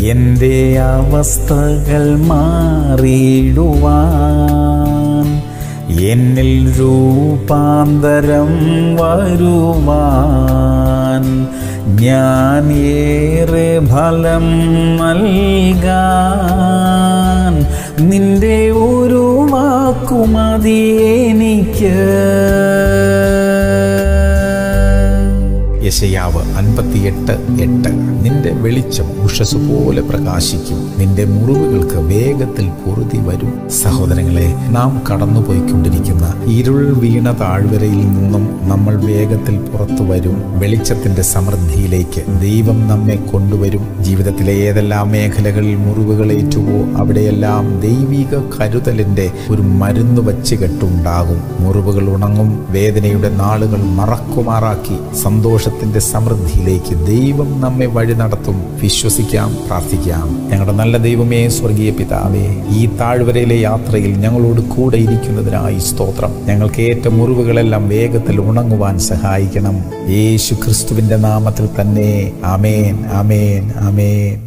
എൻ്റെ അവസ്ഥകൾ മാറിയിടുവാൻ എന്നിൽ രൂപാന്തരം വരുവാൻ ഞാൻ ഏറെ ഫലം നൽകാൻ നിന്റെ ഒരു വാക്കുമതി എനിക്ക് യശയാവ് അൻപത്തിയെട്ട് എട്ട് നിന്റെ വെളിച്ചം ഉഷസ് പോലെ പ്രകാശിക്കും നിന്റെ മുറിവുകൾക്ക് വേഗത്തിൽ പൊറുതി വരും സഹോദരങ്ങളെ നാം കടന്നുപോയിക്കൊണ്ടിരിക്കുന്ന ഇരുൾ വീണ താഴ്വരയിൽ നിന്നും നമ്മൾ വേഗത്തിൽ പുറത്തു വരും വെളിച്ചത്തിന്റെ സമൃദ്ധിയിലേക്ക് ദൈവം നമ്മെ കൊണ്ടുവരും ജീവിതത്തിലെ ഏതെല്ലാം മേഖലകളിൽ മുറിവുകൾ ഏറ്റുവോ അവിടെയെല്ലാം ദൈവിക കരുതലിന്റെ ഒരു മരുന്ന് വച്ചുകെട്ടുണ്ടാകും മുറിവുകൾ ഉണങ്ങും വേദനയുടെ നാളുകൾ മറക്കുമാറാക്കി സന്തോഷത്തിന്റെ സമൃദ്ധിയിലേക്ക് ദൈവം നമ്മെ വഴി നടത്തും വിശ്വസിക്കാം പ്രാർത്ഥിക്കാം ഞങ്ങളുടെ നല്ല ദൈവമേ സ്വർഗീയ പിതാവേ ഈ താഴ്വരയിലെ യാത്രയിൽ ഞങ്ങളോട് കൂടെ ഇരിക്കുന്നതിനായി സ്തോത്രം ഞങ്ങൾക്ക് ഏറ്റ മുറിവുകളെല്ലാം വേഗത്തിൽ ഉണങ്ങുവാൻ സഹായിക്കണം യേശു ക്രിസ്തുവിന്റെ നാമത്തിൽ തന്നെ അമേൻ അമേൻ അമേൻ